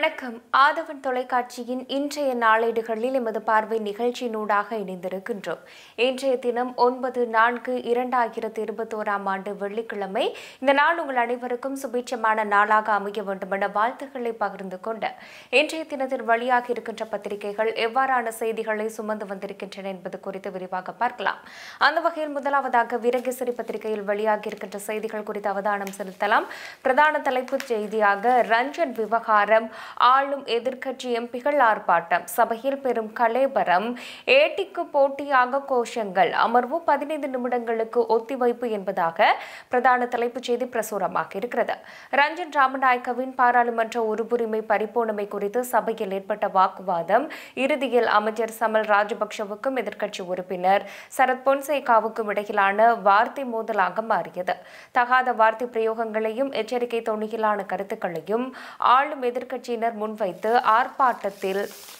வணக்கம் ஆதவன் தொலைக்காட்சியின் இன்றைய நாளேடுகளில் எமது பார்வை நிகழ்ச்சியினூடாக இணைந்திருக்கின்றோம் இன்றைய தினம் ஒன்பது நான்கு இரண்டாயிரத்தி இருபத்தோராம் ஆண்டு வெள்ளிக்கிழமை இந்த நாள் உங்கள் அனைவருக்கும் சுபீட்சமான நாளாக அமைய வேண்டும் என வாழ்த்துக்களை பகிர்ந்து கொண்ட இன்றைய தினத்தில் வெளியாக இருக்கின்ற பத்திரிகைகள் எவ்வாறான செய்திகளை சுமந்து வந்திருக்கின்றன என்பது குறித்து விரிவாக பார்க்கலாம் அந்த வகையில் முதலாவதாக வீரகேசரி பத்திரிகையில் வெளியாகி இருக்கின்ற செய்திகள் குறித்து அவதானம் செலுத்தலாம் பிரதான தலைப்புச் செய்தியாக ரஞ்சன் விவகாரம் ஆளும் எதிர்க்கட்சி எம்பிகள் ஆர்ப்பாட்டம் சபையில் பெரும் கலேபரம் ஏட்டிக்கு போட்டியாக கோஷங்கள் அமர்வு பதினைந்து நிமிடங்களுக்கு ஒத்திவைப்பு என்பதாக பிரதான தலைப்புச் செய்தி பிரசுரமாக இருக்கிறது ரஞ்சன் ராமநாயக்கவின் பாராளுமன்ற உறுப்புரிமை பறிப்போனமை குறித்து சபையில் ஏற்பட்ட வாக்குவாதம் இறுதியில் அமைச்சர் சமல் ராஜபக்ஷவுக்கும் எதிர்க்கட்சி உறுப்பினர் சரத் பொன்சேகாவுக்கும் இடையிலான வார்த்தை மோதலாக மாறியது தகாத வார்த்தை பிரயோகங்களையும் எச்சரிக்கை தொனியிலான கருத்துக்களையும் ஆளும் எதிர்க்கட்சியினர் முன்வைத்து ஆர்ப்பாட்டத்தில்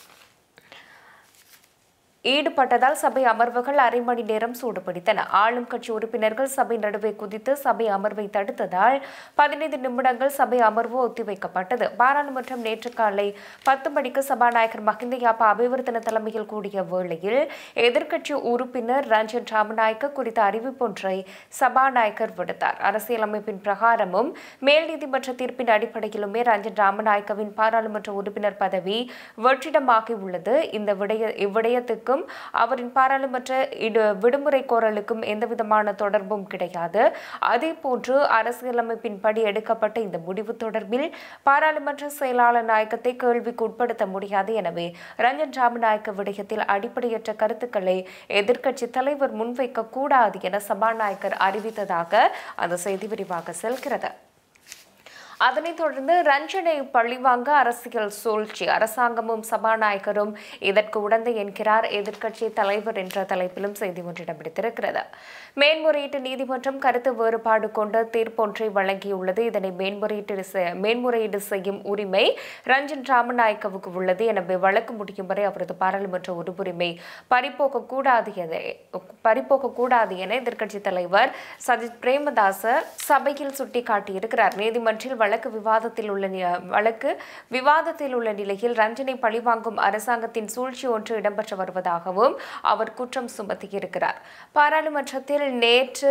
ஈடுபட்டதால் சபை அமர்வுகள் அரை மணி நேரம் சூடுபிடித்தன ஆளும் கட்சி உறுப்பினர்கள் சபை நடுவே குதித்து சபை அமர்வை தடுத்ததால் பதினைந்து நிமிடங்கள் சபை அமர்வு ஒத்திவைக்கப்பட்டது பாராளுமன்றம் நேற்று காலை பத்து மணிக்கு சபாநாயகர் மஹிந்த யாப்பா அபிவர்த்தன தலைமையில் கூடிய வேளையில் எதிர்க்கட்சி உறுப்பினர் ரஞ்சன் ராமநாயக்க குறித்த அறிவிப்பொன்றை சபாநாயகர் விடுத்தார் அரசியலமைப்பின் பிரகாரமும் மேல் நீதிமன்ற தீர்ப்பின் அடிப்படையிலுமே ரஞ்சன் ராமநாயக்கவின் பாராளுமன்ற உறுப்பினர் பதவி வெற்றிடமாகி உள்ளது இந்த விடய இவ்விடயத்துக்கு அவருக்கும் அவரின் பாராளுமன்ற இடு- விடுமுறை கோரலுக்கும் எந்தவிதமான தொடர்பும் கிடையாது அதேபோன்று அரசியலமைப்பின்படி எடுக்கப்பட்ட இந்த முடிவு தொடர்பில் பாராளுமன்ற செயலாளர் நாயகத்தை கேள்விக்கு உட்படுத்த முடியாது எனவே ரஞ்சன் ராமநாயக்க விடயத்தில் அடிப்படையற்ற கருத்துக்களை எதிர்க்கட்சி தலைவர் முன்வைக்க கூடாது என சபாநாயகர் அறிவித்ததாக அந்த செய்தி விரிவாக செல்கிறது அதனைத் தொடர்ந்து ரஞ்சனை பழிவாங்க அரசியல் சூழ்ச்சி அரசாங்கமும் சபாநாயகரும் இதற்கு உடந்தை என்கிறார் எதிர்க்கட்சி தலைவர் என்ற தலைப்பிலும் செய்தி ஒன்றிடம் பிடித்திருக்கிறது மேன்முறையீட்டு நீதிமன்றம் கருத்து வேறுபாடு கொண்ட தீர்ப்பொன்றை வழங்கியுள்ளது இதனை மேன்முறையீட்டு செ- மேன்முறையீடு செய்யும் உரிமை ரஞ்சன் ராமநாயக்கவுக்கு உள்ளது எனவே வழக்கு முடியும் வரை அவரது பாராளுமன்ற உறுப்புரிமை பறிபோக்க கூடாது என பறிபோக்க கூடாது என எதிர்க்கட்சி தலைவர் சஜித் பிரேமதாச சபையில் சுட்டிக்காட்டியிருக்கிறார் நீதிமன்றில் வழக்கு விவாதத்தில் உள்ள நி- வழக்கு விவாதத்தில் உள்ள நிலையில் ரஞ்சனை பழிவாங்கும் அரசாங்கத்தின் சூழ்ச்சி ஒன்று இடம்பெற்று வருவதாகவும் அவர் குற்றம் சுமத்தியிருக்கிறார் பாராளுமன்றத்தில் நேற்று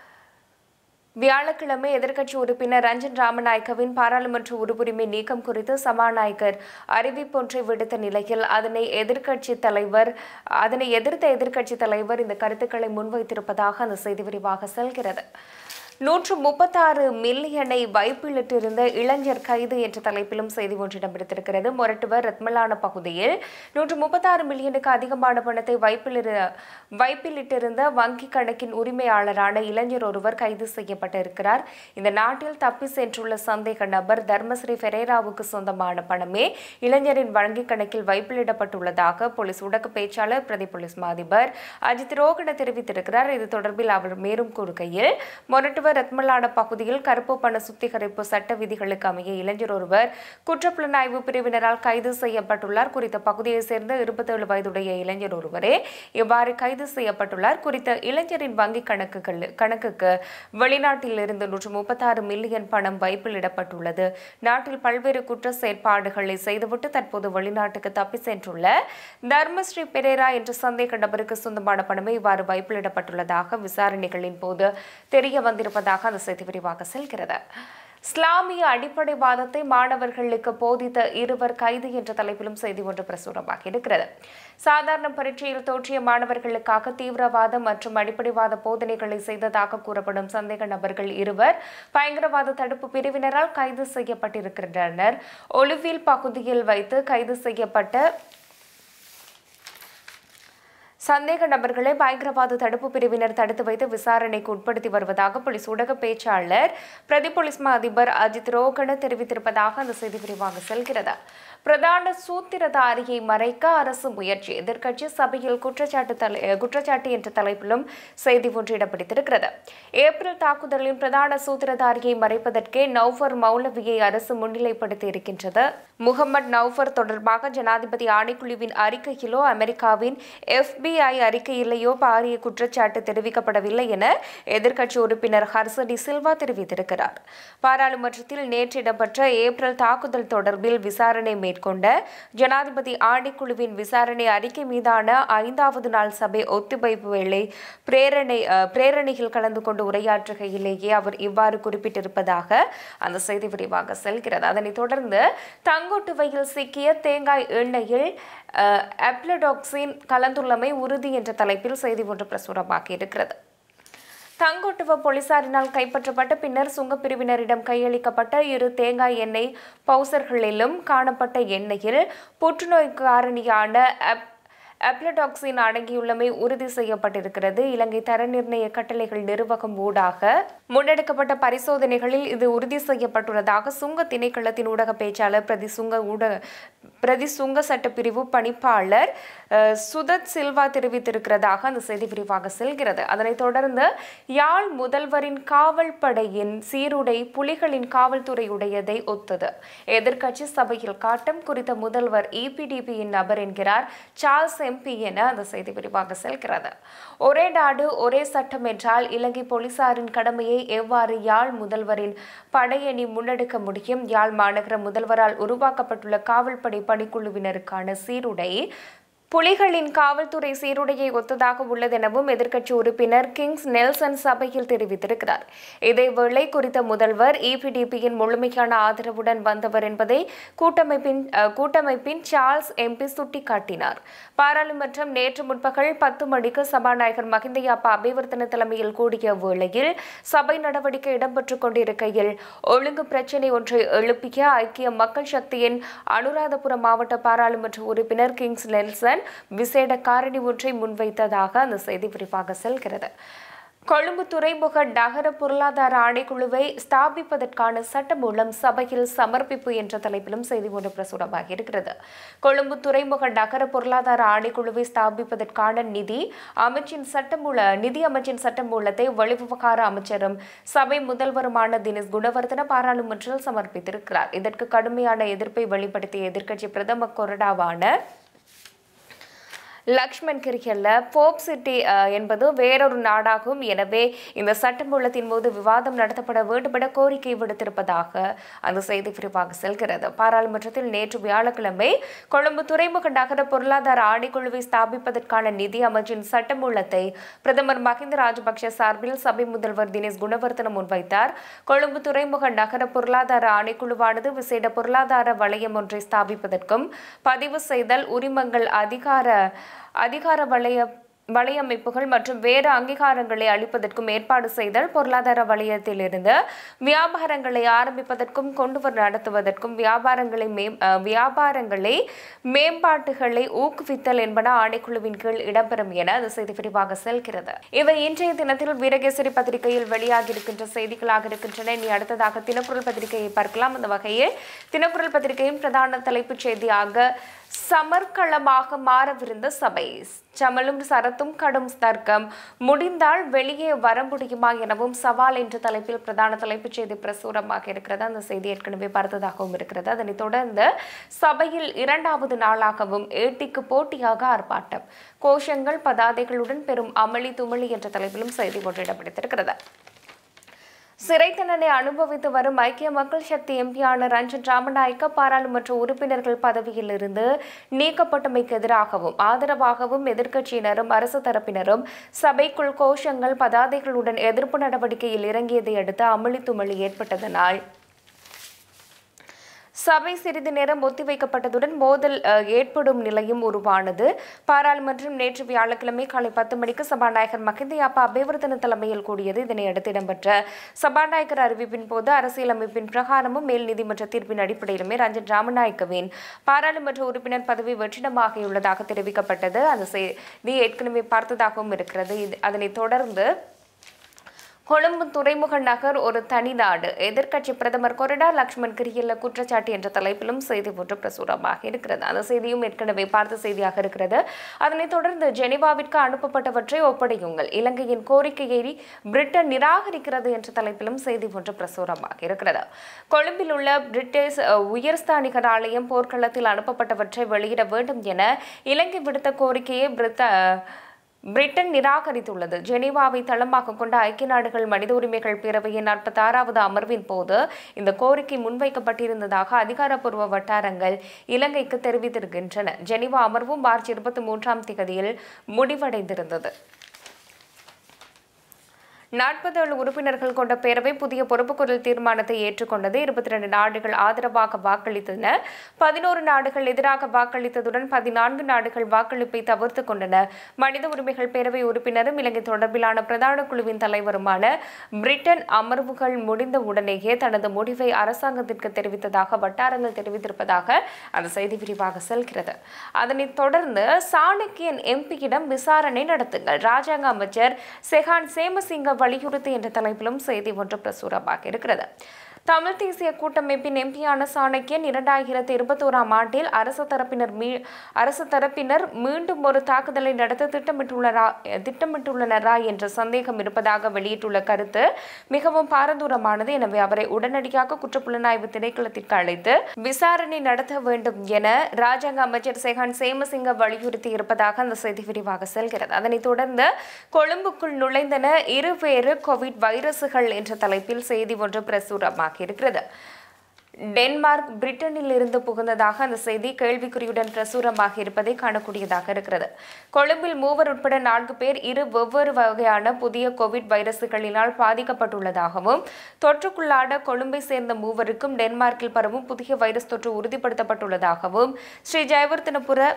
வியாழக்கிழமை எதிர்க்கட்சி உறுப்பினர் ரஞ்சன் ராமநாயக்கவின் பாராளுமன்ற உறுப்புரிமை நீக்கம் குறித்து சபாநாயகர் அறிவிப்பொன்றை விடுத்த நிலையில் அதனை எதிர்க்கட்சி தலைவர் அதனை எதிர்த்த எதிர்க்கட்சி தலைவர் இந்த கருத்துக்களை முன்வைத்திருப்பதாக அந்த செய்தி விரிவாக செல்கிறது நூற்று முப்பத்தாறு மில்லியனை வைப்பிலிட்டிருந்த இளைஞர் கைது என்ற தலைப்பிலும் செய்தி ஒன்றிடம் பிடித்திருக்கிறது மொரட்டுவர் ரத்மலான பகுதியில் நூற்று முப்பத்தாறு மில்லியனுக்கு அதிகமான பணத்தை வைப்பில் இரு- வைப்பிலிட்டிருந்த வங்கி கணக்கின் உரிமையாளரான இளைஞர் ஒருவர் கைது செய்யப்பட்டிருக்கிறார் இந்த நாட்டில் தப்பி சென்றுள்ள சந்தேக நபர் தர்மஸ்ரீ ஃபெரேராவுக்கு சொந்தமான பணமே இளைஞரின் வங்கி கணக்கில் வைப்பிலிடப்பட்டுள்ளதாக போலீஸ் ஊடக பேச்சாளர் பிரதி போலீஸ் மா அதிபர் அஜித் ரோகன தெரிவித்திருக்கிறார் இது தொடர்பில் அவர் மேலும் கூறுகையில் மொரட்டுவர் ரத்மலான பகுதியில் கருப்பு பண சுத்திகரிப்பு சட்ட விதிகளுக்கு அமைய இளைஞர் ஒருவர் குற்றப்புலனாய்வு பிரிவினரால் கைது செய்யப்பட்டுள்ளார் குறித்த பகுதியைச் சேர்ந்த இருபத்தேழு வயதுடைய இளைஞர் ஒருவரே இவ்வாறு கைது செய்யப்பட்டுள்ளார் குறித்த இளைஞரின் வங்கி கணக்குகள் கணக்குக்கு வெளிநாட்டில் இருந்து நூற்று முப்பத்தாறு மில்லியன் பணம் வைப்பில் இடப்பட்டுள்ளது நாட்டில் பல்வேறு குற்ற செயற்பாடுகளை செய்துவிட்டு தற்போது வெளிநாட்டுக்கு தப்பி சென்றுள்ள தர்மஸ்ரீ பெரேரா என்ற சந்தேக நபருக்கு சொந்தமான பணமே இவ்வாறு வைப்பிலிடப்பட்டுள்ளதாக விசாரணைகளின் போது தெரிய வந்திருப்பதாக அந்த செய்தி விரிவாக செல்கிறது இஸ்லாமிய அடிப்படைவாதத்தை மாணவர்களுக்கு போதித்த இருவர் கைது என்ற தலைப்பிலும் செய்தி ஒன்று பிரசுரமாக இருக்கிறது சாதாரண பரீட்சையில் தோற்றிய மாணவர்களுக்காக தீவிரவாத மற்றும் அடிப்படைவாத போதனைகளை செய்ததாக கூறப்படும் சந்தேக நபர்கள் இருவர் பயங்கரவாத தடுப்பு பிரிவினரால் கைது செய்யப்பட்டிருக்கின்றனர் ஒலிவில் பகுதியில் வைத்து கைது செய்யப்பட்ட சந்தேக நபர்களை பயங்கரவாத தடுப்பு பிரிவினர் தடுத்து வைத்து விசாரணைக்கு உட்படுத்தி வருவதாக போலீஸ் ஊடக பேச்சாளர் பிரதி போலீஸ் மா அதிபர் அஜித் ரோகன தெரிவித்திருப்பதாக அந்த செய்தி விரிவாக செல்கிறது பிரதான சூத்திரதாரியை மறைக்க அரசு முயற்சி எதிர்க்கட்சி சபையில் குற்றச்சாட்டு தலை குற்றச்சாட்டு என்ற தலைப்பிலும் செய்தி ஒன்று இடம் பிடித்திருக்கிறது ஏப்ரல் தாக்குதலின் பிரதான சூத்திரதாரியை மறைப்பதற்கே நௌஃபர் மௌலவியை அரசு முன்னிலைப்படுத்தி இருக்கின்றது முகமது நௌஃபர் தொடர்பாக ஜனாதிபதி ஆணைக்குழுவின் அறிக்கையிலோ அமெரிக்காவின் எஃப்பி சிபிஐ அறிக்கையிலேயோ பாரிய குற்றச்சாட்டு தெரிவிக்கப்படவில்லை என எதிர்க்கட்சி உறுப்பினர் ஹர்சடி சில்வா தெரிவித்திருக்கிறார் பாராளுமன்றத்தில் நேற்று இடம்பெற்ற ஏப்ரல் தாக்குதல் தொடர்பில் விசாரணை மேற்கொண்ட ஜனாதிபதி ஆணைக்குழுவின் விசாரணை அறிக்கை மீதான ஐந்தாவது நாள் சபை ஒத்திவைப்பு வேளை பிரேரணை அஹ், பிரேரணையில் கலந்து கொண்டு உரையாற்றுகையிலேயே அவர் இவ்வாறு குறிப்பிட்டிருப்பதாக அந்த செய்தி விரிவாக செல்கிறது அதனைத் தொடர்ந்து தங்கோட்டுவையில் சிக்கிய தேங்காய் எண்ணெயில் அஹ், அப்ளடாக்சின் கலந்துள்ளமை உறுதி என்ற தலைப்பில் செய்தி ஒன்று பிரசுரமாகி இருக்கிறது தங்கோட்டுவ போலீசாரினால் கைப்பற்றப்பட்ட பின்னர் சுங்கப்பிரிவினரிடம் கையளிக்கப்பட்ட இரு தேங்காய் எண்ணெய் பவுசர்களிலும் காணப்பட்ட எண்ணெயில் புற்றுநோய் காரணியான அப் அப்ளடாக்சின் அடங்கியுள்ளமை உறுதி செய்யப்பட்டிருக்கிறது இலங்கை தர நிர்ணய கட்டளைகள் நிர்வாகம் ஊடாக முன்னெடுக்கப்பட்ட பரிசோதனைகளில் இது உறுதி செய்யப்பட்டுள்ளதாக சுங்க திணைக்களத்தின் ஊடக பேச்சாளர் பிரதி சுங்க ஊடக பிரதி சுங்க சட்ட பிரிவு பணிப்பாளர் அஹ், சுதத் சில்வா தெரிவித்திருக்கிறதாக அந்த செய்தி விரிவாக செல்கிறது அதனைத் தொடர்ந்து யாழ் முதல்வரின் காவல் படையின் சீருடை புலிகளின் காவல்துறையுடையதை ஒத்தது எதிர்க்கட்சி சபையில் காட்டம் குறித்த முதல்வர் இபிடிபியின் நபர் என்கிறார் சார்ல்ஸ் எம்பி என அந்த செய்தி விரிவாக செல்கிறது ஒரே நாடு ஒரே சட்டம் என்றால் இலங்கை போலீசாரின் கடமையை எவ்வாறு யாழ் முதல்வரின் படையணி முன்னெடுக்க முடியும் யாழ் மாநகர முதல்வரால் உருவாக்கப்பட்டுள்ள காவல்படை பணிக்குழுவினருக்கான சீருடை புலிகளின் காவல்துறை சீருடையை ஒத்ததாக உள்ளதெனவும் எதிர்க்கட்சி உறுப்பினர் கிங்ஸ் நெல்சன் சபையில் தெரிவித்திருக்கிறார் இதேவேளை குறித்த முதல்வர் இபிடிபியின் முழுமையான ஆதரவுடன் வந்தவர் என்பதை கூட்டமைப்பின் அஹ், கூட்டமைப்பின் சார்ல்ஸ் எம்பி சுட்டிக்காட்டினார் பாராளுமன்றம் நேற்று முற்பகல் பத்து மணிக்கு சபாநாயகர் மகிந்தயாப்பா அபிவர்த்தன தலைமையில் கூடிய வேளையில் சபை நடவடிக்கை இடம்பெற்றுக் கொண்டிருக்கையில் ஒழுங்கு பிரச்சினை ஒன்றை எழுப்பிய ஐக்கிய மக்கள் சக்தியின் அனுராதபுரம் மாவட்ட பாராளுமன்ற உறுப்பினர் கிங்ஸ் நெல்சன் விசேட காரணி ஒன்றை முன்வைத்ததாக அந்த செய்தி விரிவாக செல்கிறது கொழும்பு துறைமுக நகர பொருளாதார ஆணைக்குழுவை ஸ்தாபிப்பதற்கான சட்டமூலம் சபையில் சமர்ப்பிப்பு என்ற தலைப்பிலும் செய்தி ஒன்று பிரசுரமாகி இருக்கிறது கொழும்பு துறைமுக நகர பொருளாதார ஆணைக்குழுவை ஸ்தாபிப்பதற்கான நிதி அமைச்சின் சட்டமூல நிதி அமைச்சின் சட்டமூலத்தை வெளிவிவகார அமைச்சரும் சபை முதல்வருமான தினேஷ் குணவர்தன பாராளுமன்றத்தில் சமர்ப்பித்திருக்கிறார் இதற்கு கடுமையான எதிர்ப்பை வெளிப்படுத்திய எதிர்க்கட்சி பிரதம கொறடாவான லக்ஷ்மண் கிரிகல்ல போப் சிட்டி அஹ், என்பது வேறொரு நாடாகும் எனவே இந்த சட்டமூலத்தின் போது விவாதம் நடத்தப்பட வேண்டும் என கோரிக்கை விடுத்திருப்பதாக அந்த செய்தி விரிவாக செல்கிறது பாராளுமன்றத்தில் நேற்று வியாழக்கிழமை கொழும்பு துறைமுக நகர பொருளாதார ஆணைக்குழுவை ஸ்தாபிப்பதற்கான நிதி அமைச்சின் சட்டமூலத்தை பிரதமர் மஹிந்த ராஜபக்ஷ சார்பில் சபை முதல்வர் தினேஷ் குணவர்தன முன்வைத்தார் கொழும்பு துறைமுக நகர பொருளாதார ஆணைக்குழுவானது விசேட பொருளாதார வளையம் ஒன்றை ஸ்தாபிப்பதற்கும் பதிவு செய்தல் உரிமங்கள் அதிகார அதிகார வளைய வலையமைப்புகள் மற்றும் வேறு அங்கீகாரங்களை அளிப்பதற்கும் ஏற்பாடு செய்தல் பொருளாதார வலயத்திலிருந்து வியாபாரங்களை ஆரம்பிப்பதற்கும் கொண்டுவர் நடத்துவதற்கும் வியாபாரங்களை மேம் அஹ், வியாபாரங்களை மேம்பாட்டுகளை ஊக்குவித்தல் என்பன ஆணைக்குழுவின் கீழ் இடம்பெறும் என அது செய்தி விரிவாக செல்கிறது இவை இன்றைய தினத்தில் வீரகேசரி பத்திரிகையில் வெளியாகி இருக்கின்ற செய்திகளாக இருக்கின்றன இனி அடுத்ததாக தினக்குரல் பத்திரிகையை பார்க்கலாம் அந்த வகையில் தினக்குரல் பத்திரிகையின் பிரதான தலைப்புச் செய்தியாக சமர்க்களமாக மாறவிருந்த சபை சமலும் சரத்தும் கடும் தர்க்கம் முடிந்தால் வெளியே வர முடியுமா எனவும் சவால் என்ற தலைப்பில் பிரதான தலைப்புச் செய்தி பிரசுரமாக இருக்கிறது அந்த செய்தி ஏற்கனவே பார்த்ததாகவும் இருக்கிறது அதனைத் தொடர்ந்து சபையில் இரண்டாவது நாளாகவும் ஏட்டிக்கு போட்டியாக ஆர்ப்பாட்டம் கோஷங்கள் பதாதைகளுடன் பெரும் அமளி துமளி என்ற தலைப்பிலும் செய்தி ஒன்று இடம் பிடித்திருக்கிறது சிறை தண்டனை அனுபவித்து வரும் ஐக்கிய மக்கள் சக்தி எம்பியான ரஞ்சன் ராமநாயக்க பாராளுமன்ற உறுப்பினர்கள் பதவியில் இருந்து நீக்கப்பட்டமைக்கு எதிராகவும் ஆதரவாகவும் எதிர்க்கட்சியினரும் அரசு தரப்பினரும் சபைக்குள் கோஷங்கள் பதாதைகளுடன் எதிர்ப்பு நடவடிக்கையில் இறங்கியதை அடுத்து அமளி துமளி ஏற்பட்டதனால் சபை சிறிது நேரம் ஒத்திவைக்கப்பட்டதுடன் மோதல் அஹ், ஏற்படும் நிலையும் உருவானது பாராளுமன்றம் நேற்று வியாழக்கிழமை காலை பத்து மணிக்கு சபாநாயகர் மகிந்தயாப்பா அபிவர்த்தன தலைமையில் கூடியது இதனையடுத்து இடம்பெற்ற சபாநாயகர் அறிவிப்பின் போது அரசியலமைப்பின் பிரகாரமும் மேல் நீதிமன்ற தீர்ப்பின் அடிப்படையிலுமே ரஞ்சன் ராமநாயக்கவின் பாராளுமன்ற உறுப்பினர் பதவி வெற்றிடமாகியுள்ளதாக தெரிவிக்கப்பட்டது அந்த செய்தி ஏற்கனவே பார்த்ததாகவும் இருக்கிறது இது அதனைத் தொடர்ந்து கொழும்பு துறைமுக நகர் ஒரு தனி நாடு எதிர்க்கட்சி பிரதமர் கொரடா லக்ஷ்மண் கிரியல்ல குற்றச்சாட்டு என்ற தலைப்பிலும் செய்தி ஒன்று பிரசுரமாக இருக்கிறது அந்த செய்தியும் ஏற்கனவே பார்த்த செய்தியாக இருக்கிறது அதனைத் தொடர்ந்து ஜெனீவாவிற்கு அனுப்பப்பட்டவற்றை ஒப்படையுங்கள் இலங்கையின் கோரிக்கையை பிரிட்டன் நிராகரிக்கிறது என்ற தலைப்பிலும் செய்தி ஒன்று பிரசுரமாக இருக்கிறது கொழும்பில் உள்ள பிரிட்டிஷ் அஹ், உயர்ஸ்தானிகர் ஆலயம் போர்க்களத்தில் அனுப்பப்பட்டவற்றை வெளியிட வேண்டும் என இலங்கை விடுத்த கோரிக்கையை பிரித்த பிரிட்டன் நிராகரித்துள்ளது ஜெனீவாவை தளமாக கொண்ட ஐக்கிய நாடுகள் மனித உரிமைகள் பேரவையின் நாற்பத்தி ஆறாவது அமர்வின் போது இந்த கோரிக்கை முன்வைக்கப்பட்டிருந்ததாக அதிகாரப்பூர்வ வட்டாரங்கள் இலங்கைக்கு தெரிவித்திருக்கின்றன ஜெனீவா அமர்வும் மார்ச் இருபத்தி மூன்றாம் தேதியில் முடிவடைந்திருந்தது நாற்பது ஏழு உறுப்பினர்கள் கொண்ட பேரவை புதிய பொறுப்புக்குரல் தீர்மானத்தை ஏற்றுக்கொண்டது இருபத்தி ரெண்டு நாடுகள் ஆதரவாக வாக்களித்தன பதினோரு நாடுகள் எதிராக வாக்களித்ததுடன் பதினான்கு நாடுகள் வாக்களிப்பை தவிர்த்து கொண்டன மனித உரிமைகள் பேரவை உறுப்பினரும் இலங்கை தொடர்பிலான பிரதான குழுவின் தலைவருமான பிரிட்டன் அமர்வுகள் முடிந்த உடனேயே தனது முடிவை அரசாங்கத்திற்கு தெரிவித்ததாக வட்டாரங்கள் தெரிவித்திருப்பதாக அந்த செய்தி விரிவாக செல்கிறது அதனைத் தொடர்ந்து சாணக்கியன் எம்பியிடம் விசாரணை நடத்துங்கள் ராஜாங்க அமைச்சர் செஹான் சேமசிங்க வலியுறுத்து என்ற தலைப்பிலும் செய்தி ஒன்று பிரசுரமாக இருக்கிறது தமிழ் தேசிய கூட்டமைப்பின் எம்பியான சாணக்கியன் இரண்டாயிரத்தி இருபத்தோராம் ஆண்டில் அரசு தரப்பினர் மீ அரசு தரப்பினர் மீண்டும் ஒரு தாக்குதலை நடத்த திட்டமிட்டுள்ளரா திட்டமிட்டுள்ளனரா என்ற சந்தேகம் இருப்பதாக வெளியிட்டுள்ள கருத்து மிகவும் பாரதூரமானது எனவே அவரை உடனடியாக குற்றப்புலனாய்வு திணைக்களத்திற்கு அழைத்து விசாரணை நடத்த வேண்டும் என ராஜாங்க அமைச்சர் செஹான் சேமசிங்க வலியுறுத்தி இருப்பதாக அந்த செய்தி விரிவாக செல்கிறது அதனைத் தொடர்ந்து கொழும்புக்குள் நுழைந்தன இருவேறு கோவிட் வைரசுகள் என்ற தலைப்பில் செய்தி ஒன்று பிரசுரமாக இருக்கிறது டென்மார்க் பிரிட்டனில் இருந்து புகுந்ததாக அந்த செய்தி கேள்விக்குறியுடன் பிரசுரமாக இருப்பதை காணக்கூடியதாக இருக்கிறது கொழும்பில் மூவர் உட்பட நான்கு பேர் இரு வெவ்வேறு வகையான புதிய கோவிட் வைரசுகளினால் பாதிக்கப்பட்டுள்ளதாகவும் தொற்றுக்குள்ளான கொழும்பை சேர்ந்த மூவருக்கும் டென்மார்க்கில் பரவும் புதிய வைரஸ் தொற்று உறுதிப்படுத்தப்பட்டுள்ளதாகவும் ஸ்ரீ ஜெயவர்த்தனபுர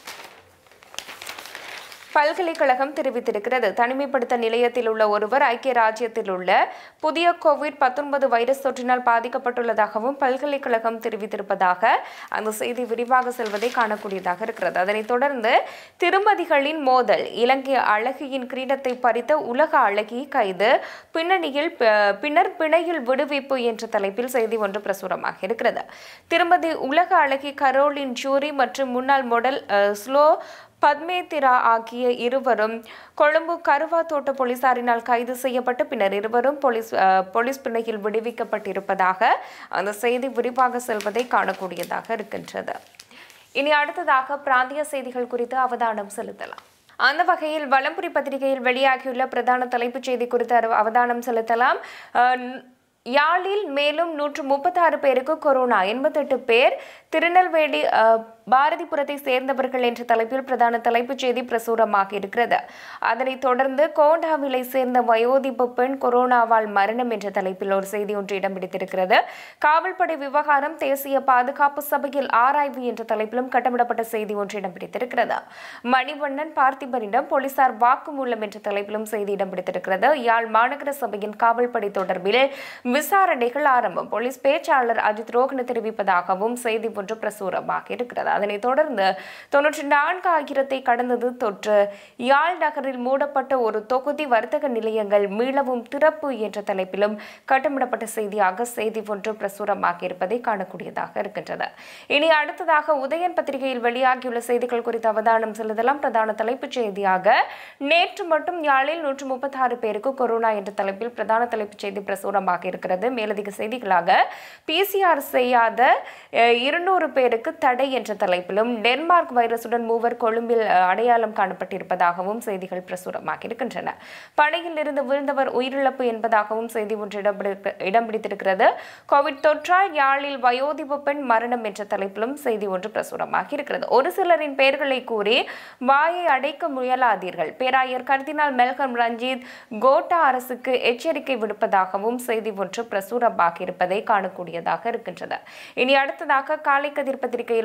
பல்கலைக்கழகம் தெரிவித்திருக்கிறது தனிமைப்படுத்த நிலையத்தில் உள்ள ஒருவர் ஐக்கிய ராஜ்யத்தில் உள்ள புதிய கோவிட் பத்தொன்பது வைரஸ் தொற்றினால் பாதிக்கப்பட்டுள்ளதாகவும் பல்கலைக்கழகம் தெரிவித்திருப்பதாக அந்த செய்தி விரிவாக செல்வதை காணக்கூடியதாக இருக்கிறது அதனைத் தொடர்ந்து திருமதிகளின் மோதல் இலங்கை அழகியின் கிரீடத்தை பறித்த உலக அழகி கைது பின்னணியில் ப- பின்னர் பிணையில் விடுவிப்பு என்ற தலைப்பில் செய்தி ஒன்று பிரசுரமாக இருக்கிறது திருமதி உலக அழகி கரோலின் ஜூரி மற்றும் முன்னாள் மாடல் அஹ், ஸ்லோ பத்மேத்திரா ஆகிய இருவரும் கொழும்பு கருவா தோட்ட போலீசாரினால் கைது செய்யப்பட்டு பின்னர் இருவரும் போலீஸ் அஹ், போலீஸ் பிணையில் விடுவிக்கப்பட்டிருப்பதாக அந்த செய்தி விரிவாக செல்வதை காணக்கூடியதாக இருக்கின்றது இனி அடுத்ததாக பிராந்திய செய்திகள் குறித்து அவதானம் செலுத்தலாம் அந்த வகையில் வலம்புரி பத்திரிகையில் வெளியாகியுள்ள பிரதான தலைப்புச் செய்தி குறித்து அரு- அவதானம் செலுத்தலாம் அஹ், யாழில் மேலும் நூற்று முப்பத்தாறு பேருக்கு கொரோனா எண்பத்தெட்டு பேர் திருநெல்வேலி அஹ், பாரதிபுரத்தை சேர்ந்தவர்கள் என்ற தலைப்பில் பிரதான தலைப்புச் செய்தி பிரசுரமாக இருக்கிறது அதனைத் தொடர்ந்து கோண்டாவிலை சேர்ந்த வயோதிப பெண் கொரோனாவால் மரணம் என்ற தலைப்பில் ஒரு செய்தி ஒன்று இடம் பிடித்திருக்கிறது காவல்படை விவகாரம் தேசிய பாதுகாப்பு சபையில் ஆராய்வு என்ற தலைப்பிலும் கட்டமிடப்பட்ட செய்தி ஒன்று இடம் பிடித்திருக்கிறது மணிவண்ணன் பார்த்திபனிடம் போலீசார் வாக்குமூலம் என்ற தலைப்பிலும் செய்தி இடம் பிடித்திருக்கிறது யாழ் மாநகர சபையின் காவல்படை தொடர்பில் விசாரணைகள் ஆரம்பம் போலீஸ் பேச்சாளர் அஜித் ரோகன தெரிவிப்பதாகவும் செய்தி ஒன்று பிரசுரமாக இருக்கிறது அதனைத் தொடர்ந்து தொன்னூற்றி நான்கு ஆயிரத்தை கடந்தது தொற்று யாழ் நகரில் மூடப்பட்ட ஒரு தொகுதி வர்த்தக நிலையங்கள் மீளவும் திறப்பு என்ற தலைப்பிலும் கட்டமிடப்பட்ட செய்தியாக செய்தி ஒன்று பிரசுரமாக இருப்பதை காணக்கூடியதாக இருக்கின்றது இனி அடுத்ததாக உதயன் பத்திரிகையில் வெளியாகியுள்ள செய்திகள் குறித்து அவதானம் செலுத்தலாம் பிரதான தலைப்புச் செய்தியாக நேற்று மட்டும் யாழில் நூற்று முப்பத்தாறு பேருக்கு கொரோனா என்ற தலைப்பில் பிரதான தலைப்புச் செய்தி பிரசுரமாக இருக்கிறது மேலதிக செய்திகளாக பிசிஆர் செய்யாத அஹ், இருநூறு பேருக்கு தடை என்ற தலைப்பிலும் டென்மார்க் வைரசுடன் மூவர் கொழும்பில் அஹ், அடையாளம் காணப்பட்டிருப்பதாகவும் செய்திகள் பிரசுரமாக இருக்கின்றன படையில் இருந்து விழுந்தவர் உயிரிழப்பு என்பதாகவும் செய்தி ஒன்று இடம் பிடிக்க- இடம் பிடித்திருக்கிறது கோவிட் தொற்றால் யாழில் வயோதிப பெண் மரணம் என்ற தலைப்பிலும் செய்தி ஒன்று பிரசுரமாக இருக்கிறது ஒரு சிலரின் பெயர்களை கூறி வாயை அடைக்க முயலாதீர்கள் பேராயர் கர்தினால் மெல்கம் ரஞ்சித் கோட்டா அரசுக்கு எச்சரிக்கை விடுப்பதாகவும் செய்தி ஒன்று பிரசுரமாக இருப்பதை காணக்கூடியதாக இருக்கின்றது இனி அடுத்ததாக காலை கதிர் பத்திரிகையில் வெளியாகி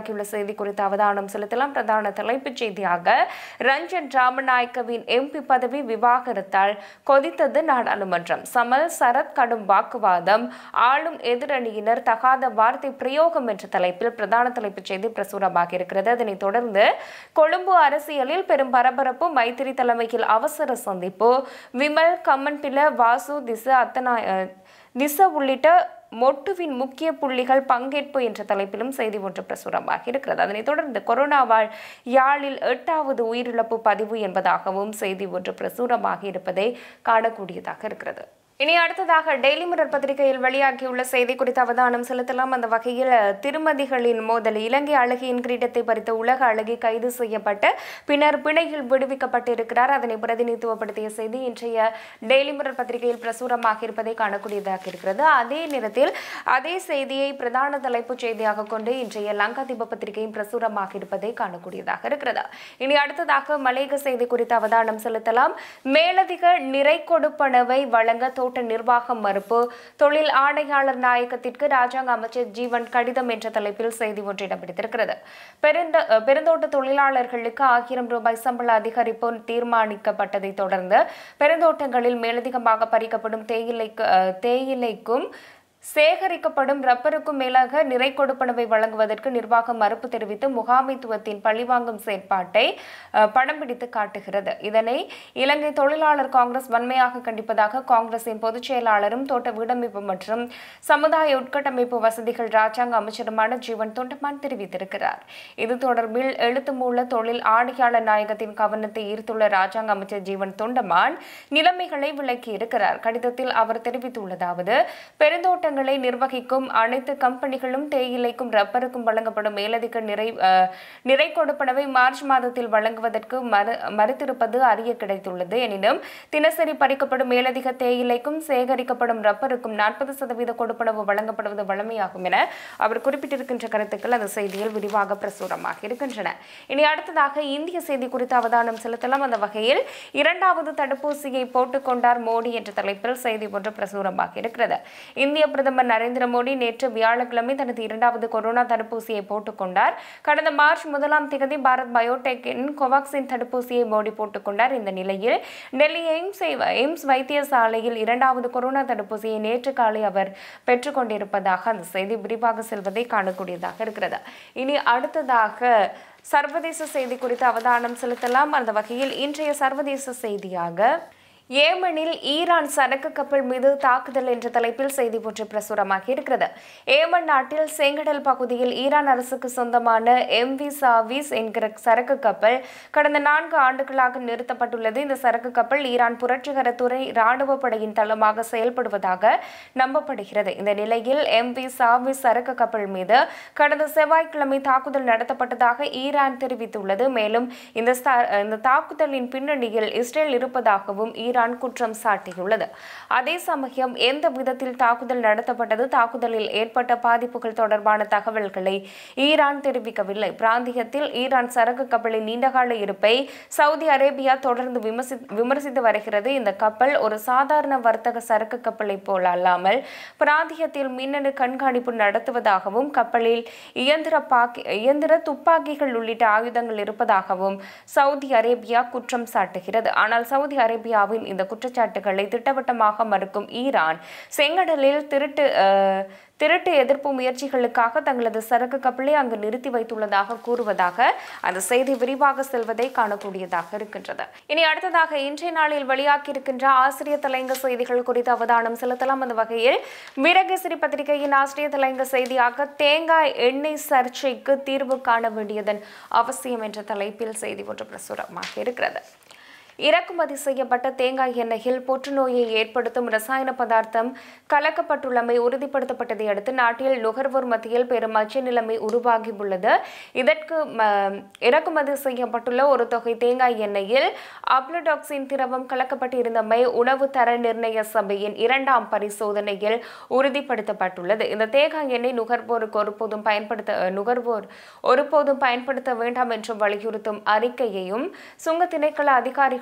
வெளியாகியுள்ள செய்தி குறித்து அவதானம் செலுத்தலாம் பிரதான தலைப்புச் செய்தியாக ரஞ்சன் ராமநாயக்கவின் எம்பி பதவி விவாகரத்தால் கொதித்தது நாடாளுமன்றம் சமல் சரத் கடும் வாக்குவாதம் ஆளும் எதிரணியினர் தகாத வார்த்தை பிரயோகம் என்ற தலைப்பில் பிரதான தலைப்புச் செய்தி பிரசுரமாக இருக்கிறது அதனைத் தொடர்ந்து கொழும்பு அரசியலில் பெரும் பரபரப்பு மைத்திரி தலைமையில் அவசர சந்திப்பு விமல் கம்மன்பில வாசு திச அத்தனாய் அஹ், திச உள்ளிட்ட மொட்டுவின் முக்கிய புள்ளிகள் பங்கேற்பு என்ற தலைப்பிலும் செய்தி ஒன்று பிரசுரமாக இருக்கிறது அதனைத் தொடர்ந்து கொரோனாவால் யாழில் எட்டாவது உயிரிழப்பு பதிவு என்பதாகவும் செய்தி ஒன்று பிரசுரமாக இருப்பதை காணக்கூடியதாக இருக்கிறது இனி அடுத்ததாக டெய்லி மிரர் பத்திரிகையில் வெளியாகியுள்ள செய்தி குறித்து அவதானம் செலுத்தலாம் அந்த வகையில் திருமதிகளின் மோதல் இலங்கை அழகியின் கிரீடத்தை பறித்த உலக அழகி கைது செய்யப்பட்டு பின்னர் பிணையில் விடுவிக்கப்பட்டிருக்கிறார் அதனை பிரதிநிதித்துவப்படுத்திய செய்தி இன்றைய டெய்லி மிரர் பத்திரிகையில் பிரசுரமாக இருப்பதை காணக்கூடியதாக இருக்கிறது அதே நேரத்தில் அதே செய்தியை பிரதான தலைப்புச் செய்தியாக கொண்டு இன்றைய லங்காதீப பத்திரிகையும் பிரசுரமாக இருப்பதை காணக்கூடியதாக இருக்கிறது இனி அடுத்ததாக மலேக செய்தி குறித்து அவதானம் செலுத்தலாம் மேலதிக நிறை கொடுப்பனவை வழங்க தோட்ட நிர்வாகம் மறுப்பு தொழில் ஆணையாளர் நாயகத்திற்கு ராஜாங்க அமைச்சர் ஜீவன் கடிதம் என்ற தலைப்பில் செய்தி ஒன்று இடம்பிடித்திருக்கிறது பெருந்த பெருந்தோட்ட தொழிலாளர்களுக்கு ஆயிரம் ரூபாய் சம்பள அதிகரிப்பு தீர்மானிக்கப்பட்டதை தொடர்ந்து பெருந்தோட்டங்களில் மேலதிகமாக பறிக்கப்படும் தேயிலைக்கு அஹ், தேயிலைக்கும் சேகரிக்கப்படும் ரப்பருக்கும் மேலாக நிறை கொடுப்பனவை வழங்குவதற்கு நிர்வாகம் மறுப்பு தெரிவித்து முகாமைத்துவத்தின் பழிவாங்கும் செயற்பாட்டை அஹ், படம் பிடித்து காட்டுகிறது இதனை இலங்கை தொழிலாளர் காங்கிரஸ் வன்மையாக கண்டிப்பதாக காங்கிரசின் பொதுச் செயலாளரும் தோட்ட வீடமைப்பு மற்றும் சமுதாய உட்கட்டமைப்பு வசதிகள் ராஜாங்க அமைச்சருமான ஜீவன் தொண்டமான் தெரிவித்திருக்கிறார் இது தொடர்பில் எழுத்து மூல தொழில் ஆணையாளர் நாயகத்தின் கவனத்தை ஈர்த்துள்ள ராஜாங்க அமைச்சர் ஜீவன் தொண்டமான் நிலைமைகளை விளக்கியிருக்கிறார் கடிதத்தில் அவர் தெரிவித்துள்ளதாவது பெருந்தோட்டங்களை நிர்வகிக்கும் அனைத்து கம்பெனிகளும் தேயிலைக்கும் ரப்பருக்கும் வழங்கப்படும் மேலதிக நிறை அஹ், நிறை கொடுப்பனவை மார்ச் மாதத்தில் வழங்குவதற்கு மறு மறுத்திருப்பது அறிய கிடைத்துள்ளது எனினும் தினசரி பறிக்கப்படும் மேலதிக தேயிலைக்கும் சேகரிக்கப்படும் ரப்பருக்கும் நாற்பது சதவீத கொடுப்பனவு வழங்கப்படுவது வழமையாகும் என அவர் குறிப்பிட்டிருக்கின்ற கருத்துக்கள் அந்த செய்தியில் விரிவாக பிரசுரமாக இருக்கின்றன இனி அடுத்ததாக இந்திய செய்தி குறித்து அவதானம் செலுத்தலாம் அந்த வகையில் இரண்டாவது தடுப்பூசியை போட்டுக்கொண்டார் மோடி என்ற தலைப்பில் செய்தி ஒன்று பிரசுரமாக இருக்கிறது இந்திய பிரதமர் நரேந்திர மோடி நேற்று வியாழக்கிழமை தனது இரண்டாவது கொரோனா தடுப்பூசியை போட்டுக்கொண்டார் கடந்த மார்ச் முதலாம் தேதி பாரத் பயோடெக்கின் கோவாக்சின் தடுப்பூசியை மோடி போட்டுக்கொண்டார் இந்த நிலையில் டெல்லி எய்ம்ஸ் எய்ம்ஸ் வைத்தியசாலையில் இரண்டாவது கொரோனா தடுப்பூசியை நேற்று காலை அவர் பெற்றுக்கொண்டிருப்பதாக அந்த செய்தி விரிவாக செல்வதை காணக்கூடியதாக இருக்கிறது இனி அடுத்ததாக சர்வதேச செய்தி குறித்து அவதானம் செலுத்தலாம் அந்த வகையில் இன்றைய சர்வதேச செய்தியாக ஏமனில் ஈரான் சரக்கு கப்பல் மீது தாக்குதல் என்ற தலைப்பில் செய்தி ஒன்று பிரசுரமாகி இருக்கிறது ஏமன் நாட்டில் செங்கடல் பகுதியில் ஈரான் அரசுக்கு சொந்தமான எம்வி சாவிஸ் என்கிற சரக்கு கப்பல் கடந்த நான்கு ஆண்டுகளாக நிறுத்தப்பட்டுள்ளது இந்த சரக்கு கப்பல் ஈரான் புரட்சிகர துறை ராணுவ படையின் தளமாக செயல்படுவதாக நம்பப்படுகிறது இந்த நிலையில் எம்வி சாவிஸ் சரக்கு கப்பல் மீது கடந்த செவ்வாய்க்கிழமை தாக்குதல் நடத்தப்பட்டதாக ஈரான் தெரிவித்துள்ளது மேலும் இந்த ச- இந்த தாக்குதலின் பின்னணியில் இஸ்ரேல் இருப்பதாகவும் ஈரான் குற்றம் சாட்டியுள்ளது அதே சமயம் எந்த விதத்தில் தாக்குதல் நடத்தப்பட்டது தாக்குதலில் ஏற்பட்ட பாதிப்புகள் தொடர்பான தகவல்களை ஈரான் தெரிவிக்கவில்லை பிராந்தியத்தில் ஈரான் சரக்கு கப்பலின் நீண்டகால இருப்பை சவுதி அரேபியா தொடர்ந்து விமர்சி விமர்சித்து வருகிறது இந்த கப்பல் ஒரு சாதாரண வர்த்தக சரக்கு கப்பலைப் போல அல்லாமல் பிராந்தியத்தில் மின்னணு கண்காணிப்பு நடத்துவதாகவும் கப்பலில் இயந்திர பாக்கி இயந்திர துப்பாக்கிகள் உள்ளிட்ட ஆயுதங்கள் இருப்பதாகவும் சவுதி அரேபியா குற்றம் சாட்டுகிறது ஆனால் சவுதி அரேபியாவின் இந்த குற்றச்சாட்டுகளை திட்டவட்டமாக மறுக்கும் ஈரான் செங்கடலில் திருட்டு அஹ், திருட்டு எதிர்ப்பு முயற்சிகளுக்காக தங்களது சரக்கு கப்பலை அங்கு நிறுத்தி வைத்துள்ளதாக கூறுவதாக அந்த செய்தி விரிவாக செல்வதை காணக்கூடியதாக இருக்கின்றது இனி அடுத்ததாக இன்றைய நாளில் வெளியாகியிருக்கின்ற ஆசிரியர் தலைங்க செய்திகள் குறித்து அவதானம் செலுத்தலாம் அந்த வகையில் வீரகேசரி பத்திரிகையின் ஆசிரியர் தலைங்க செய்தியாக தேங்காய் எண்ணெய் சர்ச்சைக்கு தீர்வு காண வேண்டியதன் அவசியம் என்ற தலைப்பில் செய்தி ஒன்று பிரசுரமாக இருக்கிறது இறக்குமதி செய்யப்பட்ட தேங்காய் எண்ணெயில் புற்றுநோயை ஏற்படுத்தும் ரசாயன பதார்த்தம் கலக்கப்பட்டுள்ளமை உறுதிப்படுத்தப்பட்டதை அடுத்து நாட்டில் நுகர்வோர் மத்தியில் பெரும் அச்ச நிலைமை உருவாகியுள்ளது இதற்கு ம, இறக்குமதி செய்யப்பட்டுள்ள ஒரு தொகை தேங்காய் எண்ணெயில் அப்ளடாக்சின் திரவம் கலக்கப்பட்டிருந்தமை உணவு தர நிர்ணய சபையின் இரண்டாம் பரிசோதனையில் உறுதிப்படுத்தப்பட்டுள்ளது இந்த தேங்காய் எண்ணெய் நுகர்வோருக்கு ஒருபோதும் பயன்படுத்த நுகர்வோர் ஒருபோதும் பயன்படுத்த வேண்டாம் என்று வலியுறுத்தும் அறிக்கையையும் சுங்க திணைக்கள அதிகாரிகள்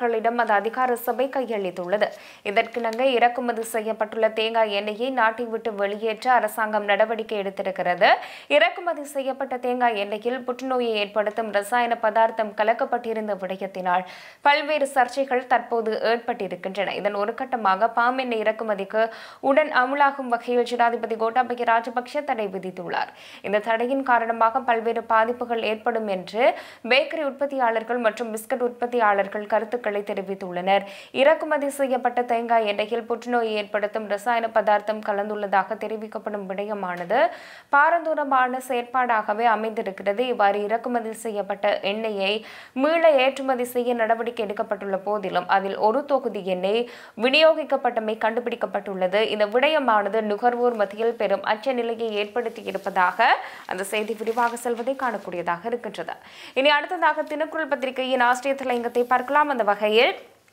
அதிகாரிகளிடம் அந்த அதிகார சபை கையளித்துள்ளது இதற்கிணங்க இறக்குமதி செய்யப்பட்டுள்ள தேங்காய் எண்ணெயை நாட்டை விட்டு வெளியேற்ற அரசாங்கம் நடவடிக்கை எடுத்திருக்கிறது இறக்குமதி செய்யப்பட்ட தேங்காய் எண்ணெயில் புற்றுநோயை ஏற்படுத்தும் ரசாயன பதார்த்தம் கலக்கப்பட்டிருந்த விடயத்தினால் பல்வேறு சர்ச்சைகள் தற்போது ஏற்பட்டிருக்கின்றன இதன் ஒரு கட்டமாக பாம் எண்ணெய் இறக்குமதிக்கு உடன் அமுலாகும் வகையில் ஜனாதிபதி கோட்டாபய ராஜபக்ஷ தடை விதித்துள்ளார் இந்த தடையின் காரணமாக பல்வேறு பாதிப்புகள் ஏற்படும் என்று பேக்கரி உற்பத்தியாளர்கள் மற்றும் பிஸ்கட் உற்பத்தியாளர்கள் கருத்துக்களை தெரிவித்துள்ளனர் இறக்குமதி செய்யப்பட்ட தேங்காய் எண்ணெயில் புற்றுநோயை ஏற்படுத்தும் ரசாயன பதார்த்தம் கலந்துள்ளதாக தெரிவிக்கப்படும் விடயமானது பாரதூரமான செயற்பாடாகவே அமைந்திருக்கிறது இவ்வாறு இறக்குமதி செய்யப்பட்ட எண்ணெயை மீள ஏற்றுமதி செய்ய நடவடிக்கை எடுக்கப்பட்டுள்ள போதிலும் அதில் ஒரு தொகுதி எண்ணெய் விநியோகிக்கப்பட்டமை கண்டுபிடிக்கப்பட்டுள்ளது இந்த விடயமானது நுகர்வோர் மத்தியில் பெரும் அச்ச நிலையை ஏற்படுத்தி இருப்பதாக அந்த செய்தி விரிவாக செல்வதை காணக்கூடியதாக இருக்கின்றது இனி அடுத்ததாக தினக்குரல் பத்திரிகையின் ஆசிரியர் தலையங்கத்தை பார்க்கலாம் அந்த வகையில்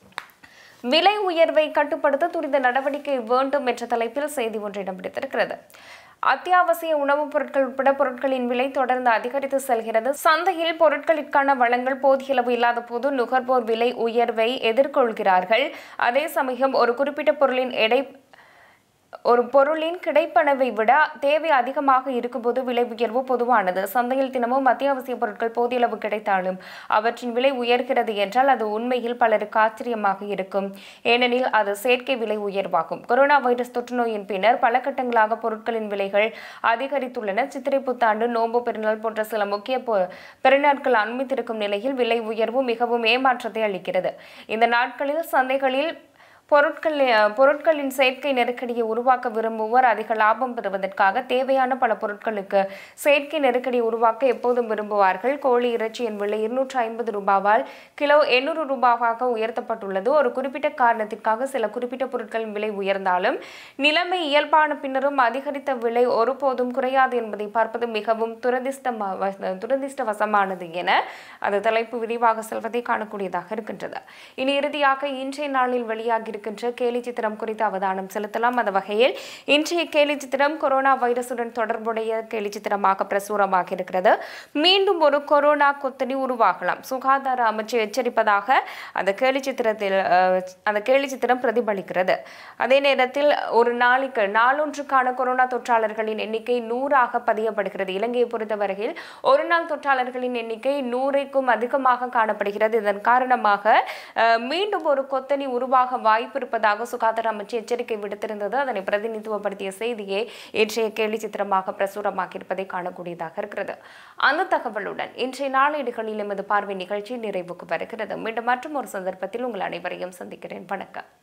விலை உயர்வை கட்டுப்படுத்த துரித நடவடிக்கை வேண்டும் என்ற தலைப்பில் செய்தி ஒன்று இடம் பிடித்திருக்கிறது அத்தியாவசிய உணவுப் பொருட்கள் உட்பட பொருட்களின் விலை தொடர்ந்து அதிகரித்து செல்கிறது சந்தையில் பொருட்களுக்கான வளங்கள் போதிய அளவு இல்லாத போது நுகர்வோர் விலை உயர்வை எதிர்கொள்கிறார்கள் அதே சமயம் ஒரு குறிப்பிட்ட பொருளின் எடை ஒரு பொருளின் கிடைப்பனவை விட தேவை அதிகமாக இருக்கும்போது விலை உயர்வு பொதுவானது சந்தையில் தினமும் அத்தியாவசிய பொருட்கள் போதிய அளவு கிடைத்தாலும் அவற்றின் விலை உயர்கிறது என்றால் அது உண்மையில் பலருக்கு ஆச்சரியமாக இருக்கும் ஏனெனில் அது செயற்கை விலை உயர்வாகும் கொரோனா வைரஸ் தொற்று நோயின் பின்னர் பல கட்டங்களாக பொருட்களின் விலைகள் அதிகரித்துள்ளன சித்திரை புத்தாண்டு நோன்பு பெருநாள் போன்ற சில முக்கிய பொ- பெருநாட்கள் அண்மித்திருக்கும் நிலையில் விலை உயர்வு மிகவும் ஏமாற்றத்தை அளிக்கிறது இந்த நாட்களில் சந்தைகளில் பொருட்கள் பொருட்களின் செயற்கை நெருக்கடியை உருவாக்க விரும்புவோர் அதிக லாபம் பெறுவதற்காக தேவையான பல பொருட்களுக்கு செயற்கை நெருக்கடியை உருவாக்க எப்போதும் விரும்புவார்கள் கோழி இறைச்சியின் விலை இருநூற்று ஐம்பது ரூபாவால் கிலோ எண்ணூறு ரூபாவாக உயர்த்தப்பட்டுள்ளது ஒரு குறிப்பிட்ட காரணத்திற்காக சில குறிப்பிட்ட பொருட்களின் விலை உயர்ந்தாலும் நிலைமை இயல்பான பின்னரும் அதிகரித்த விலை ஒருபோதும் குறையாது என்பதை பார்ப்பது மிகவும் துரதிர்ஷ்டமா துரதிர்ஷ்டவசமானது என அந்த தலைப்பு விரிவாக செல்வதை காணக்கூடியதாக இருக்கின்றது இனி இறுதியாக இன்றைய நாளில் வெளியாகியிருக்கின்ற கேலி சித்திரம் குறித்து அவதானம் செலுத்தலாம் அந்த வகையில் இன்றைய கேலி சித்திரம் கொரோனா வைரசுடன் தொடர்புடைய கேலி சித்திரமாக பிரசுரமாக இருக்கிறது மீண்டும் ஒரு கொரோனா கொத்தடி உருவாகலாம் சுகாதார அமைச்சு எச்சரிப்பதாக அந்த கேலி சித்திரத்தில் அஹ், அந்த கேலி சித்திரம் பிரதிபலிக்கிறது அதே நேரத்தில் ஒரு நாளைக்கு நாளொன்றுக்கான கொரோனா தொற்றாளர்களின் எண்ணிக்கை நூறாக பதியப்படுகிறது இலங்கையை பொறுத்தவரையில் ஒரு நாள் தொற்றாளர்களின் எண்ணிக்கை நூறைக்கும் அதிகமாக காணப்படுகிறது இதன் காரணமாக அஹ், மீண்டும் ஒரு கொத்தனி உருவாக வாய்ப்பு இருப்பதாக சுகாதார அமைச்சு எச்சரிக்கை விடுத்திருந்தது அதனை பிரதிநிதித்துவப்படுத்திய செய்தியே இன்றைய கேலி சித்திரமாக பிரசுரமாக இருப்பதை காணக்கூடியதாக இருக்கிறது அந்த தகவலுடன் இன்றைய நாளேடுகளில் எமது பார்வை நிகழ்ச்சி நிறைவுக்கு வருகிறது மீண்டும் மற்றும் ஒரு சந்தர்ப்பத்தில் உங்கள் அனைவரையும் சந்திக்கிறேன் வணக்கம்